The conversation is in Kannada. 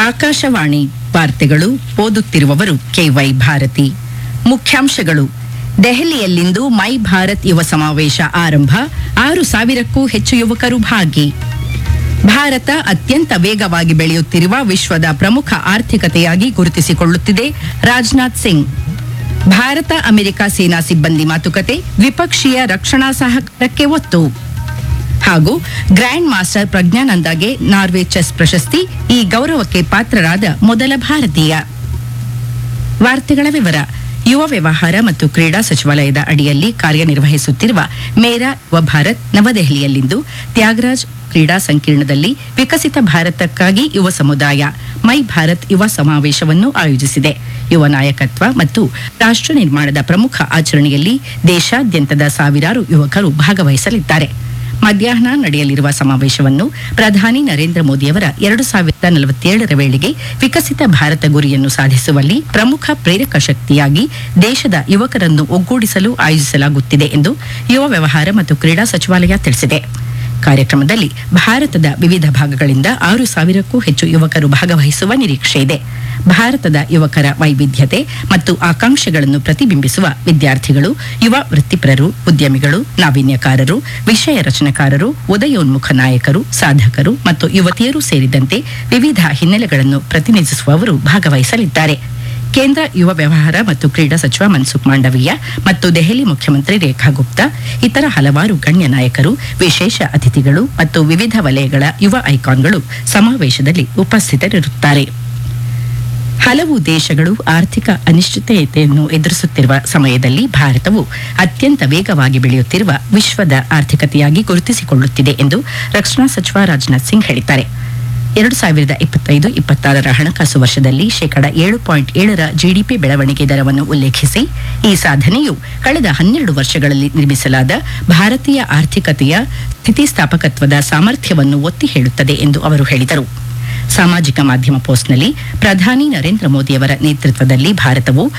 ಆಕಾಶವಾಣಿ ವಾರ್ತೆಗಳು ಓದುತ್ತಿರುವವರು ಕೆವೈ ಭಾರತಿ ಮುಖ್ಯಾಂಶಗಳು ದೆಹಲಿಯಲ್ಲಿಂದು ಮೈ ಭಾರತ್ ಯುವ ಸಮಾವೇಶ ಆರಂಭ ಆರು ಸಾವಿರಕ್ಕೂ ಹೆಚ್ಚು ಯುವಕರು ಭಾಗಿ ಭಾರತ ಅತ್ಯಂತ ವೇಗವಾಗಿ ಬೆಳೆಯುತ್ತಿರುವ ವಿಶ್ವದ ಪ್ರಮುಖ ಆರ್ಥಿಕತೆಯಾಗಿ ಗುರುತಿಸಿಕೊಳ್ಳುತ್ತಿದೆ ರಾಜನಾಥ್ ಸಿಂಗ್ ಭಾರತ ಅಮೆರಿಕ ಸೇನಾ ಸಿಬ್ಬಂದಿ ಮಾತುಕತೆ ದ್ವಿಪಕ್ಷೀಯ ರಕ್ಷಣಾ ಸಹಕಾರಕ್ಕೆ ಒತ್ತು ಹಾಗೂ ಗ್ರ್ಯಾಂಡ್ ಮಾಸ್ಟರ್ ಪ್ರಜ್ಞಾನಂದಗೆ ನಾರ್ವೆ ಚೆಸ್ ಪ್ರಶಸ್ತಿ ಈ ಗೌರವಕ್ಕೆ ಪಾತ್ರರಾದ ಮೊದಲ ಭಾರತೀಯ ವಾರ್ತೆಗಳ ವಿವರ ಯುವ ವ್ಯವಹಾರ ಮತ್ತು ಕ್ರೀಡಾ ಸಚಿವಾಲಯದ ಅಡಿಯಲ್ಲಿ ಕಾರ್ಯನಿರ್ವಹಿಸುತ್ತಿರುವ ಮೇರಾ ಯುವ ಭಾರತ್ ನವದೆಹಲಿಯಲ್ಲಿಂದು ತ್ಯಾಗರಾಜ್ ಕ್ರೀಡಾ ಸಂಕೀರ್ಣದಲ್ಲಿ ವಿಕಸಿತ ಭಾರತಕ್ಕಾಗಿ ಯುವ ಸಮುದಾಯ ಮೈ ಭಾರತ್ ಯುವ ಸಮಾವೇಶವನ್ನು ಆಯೋಜಿಸಿದೆ ಯುವ ನಾಯಕತ್ವ ಮತ್ತು ರಾಷ್ಟ್ರ ನಿರ್ಮಾಣದ ಪ್ರಮುಖ ಆಚರಣೆಯಲ್ಲಿ ದೇಶಾದ್ಯಂತದ ಸಾವಿರಾರು ಯುವಕರು ಭಾಗವಹಿಸಲಿದ್ದಾರೆ ಮಧ್ಯಾಹ್ನ ನಡೆಯಲಿರುವ ಸಮಾವೇಶವನ್ನು ಪ್ರಧಾನಿ ನರೇಂದ್ರ ಮೋದಿಯವರ ಎರಡು ಸಾವಿರದ ನಲವತ್ತೇಳರ ವೇಳೆಗೆ ವಿಕಸಿತ ಭಾರತ ಗುರಿಯನ್ನು ಸಾಧಿಸುವಲ್ಲಿ ಪ್ರಮುಖ ಪ್ರೇರಕ ಶಕ್ತಿಯಾಗಿ ದೇಶದ ಯುವಕರನ್ನು ಒಗ್ಗೂಡಿಸಲು ಆಯೋಜಿಸಲಾಗುತ್ತಿದೆ ಎಂದು ಯುವ ವ್ಯವಹಾರ ಮತ್ತು ಕ್ರೀಡಾ ಸಚಿವಾಲಯ ತಿಳಿಸಿದೆ ಕಾರ್ಯಕ್ರಮದಲ್ಲಿ ಭಾರತದ ವಿವಿಧ ಭಾಗಗಳಿಂದ ಆರು ಸಾವಿರಕ್ಕೂ ಹೆಚ್ಚು ಯುವಕರು ಭಾಗವಹಿಸುವ ನಿರೀಕ್ಷೆ ಇದೆ ಭಾರತದ ಯುವಕರ ವೈವಿಧ್ಯತೆ ಮತ್ತು ಆಕಾಂಕ್ಷೆಗಳನ್ನು ಪ್ರತಿಬಿಂಬಿಸುವ ವಿದ್ಯಾರ್ಥಿಗಳು ಯುವ ವೃತ್ತಿಪರರು ಉದ್ಯಮಿಗಳು ನಾವೀನ್ಯಕಾರರು ವಿಷಯ ರಚನೆಕಾರರು ಉದಯೋನ್ಮುಖ ನಾಯಕರು ಸಾಧಕರು ಮತ್ತು ಯುವತಿಯರು ಸೇರಿದಂತೆ ವಿವಿಧ ಹಿನ್ನೆಲೆಗಳನ್ನು ಪ್ರತಿನಿಧಿಸುವವರು ಭಾಗವಹಿಸಲಿದ್ದಾರೆ ಕೇಂದ್ರ ಯುವ ವ್ಯವಹಾರ ಮತ್ತು ಕ್ರೀಡಾ ಸಚಿವ ಮನ್ಸುಖ್ ಮಾಂಡವೀಯ ಮತ್ತು ದೆಹಲಿ ಮುಖ್ಯಮಂತ್ರಿ ರೇಖಾ ಗುಪ್ತಾ ಇತರ ಹಲವಾರು ಗಣ್ಯ ನಾಯಕರು ವಿಶೇಷ ಅತಿಥಿಗಳು ಮತ್ತು ವಿವಿಧ ವಲಯಗಳ ಯುವ ಐಕಾನ್ಗಳು ಸಮಾವೇಶದಲ್ಲಿ ಉಪಸ್ಥಿತರಿರುತ್ತಾರೆ ಹಲವು ದೇಶಗಳು ಆರ್ಥಿಕ ಅನಿಶ್ಚಿತತೆಯನ್ನು ಎದುರಿಸುತ್ತಿರುವ ಸಮಯದಲ್ಲಿ ಭಾರತವು ಅತ್ಯಂತ ವೇಗವಾಗಿ ಬೆಳೆಯುತ್ತಿರುವ ವಿಶ್ವದ ಆರ್ಥಿಕತೆಯಾಗಿ ಗುರುತಿಸಿಕೊಳ್ಳುತ್ತಿದೆ ಎಂದು ರಕ್ಷಣಾ ಸಚಿವ ರಾಜನಾಥ್ ಸಿಂಗ್ ಹೇಳಿದ್ದಾರೆ ಎರಡು ಸಾವಿರದ ಇಪ್ಪತ್ತೈದು ಇಪ್ಪತ್ತಾರರ ಹಣಕಾಸು ವರ್ಷದಲ್ಲಿ ಶೇಕಡ ಏಳು ಪಾಯಿಂಟ್ ಏಳರ ಜಿಡಿಪಿ ಬೆಳವಣಿಗೆ ದರವನ್ನು ಉಲ್ಲೇಖಿಸಿ ಈ ಸಾಧನೆಯು ಕಳೆದ ಹನ್ನೆರಡು ವರ್ಷಗಳಲ್ಲಿ ನಿರ್ಮಿಸಲಾದ ಭಾರತೀಯ ಆರ್ಥಿಕತೆಯ ಸ್ಥಿತಿಸ್ಥಾಪಕತ್ವದ ಸಾಮರ್ಥ್ಯವನ್ನು ಒತ್ತಿ ಹೇಳುತ್ತದೆ ಎಂದು ಅವರು ಹೇಳಿದರು ಸಾಮಾಜಿಕ ಮಾಧ್ಯಮ ಪೋಸ್ಟ್ನಲ್ಲಿ ಪ್ರಧಾನಿ ನರೇಂದ್ರ ಮೋದಿಯವರ ನೇತೃತ್ವದಲ್ಲಿ ಭಾರತವು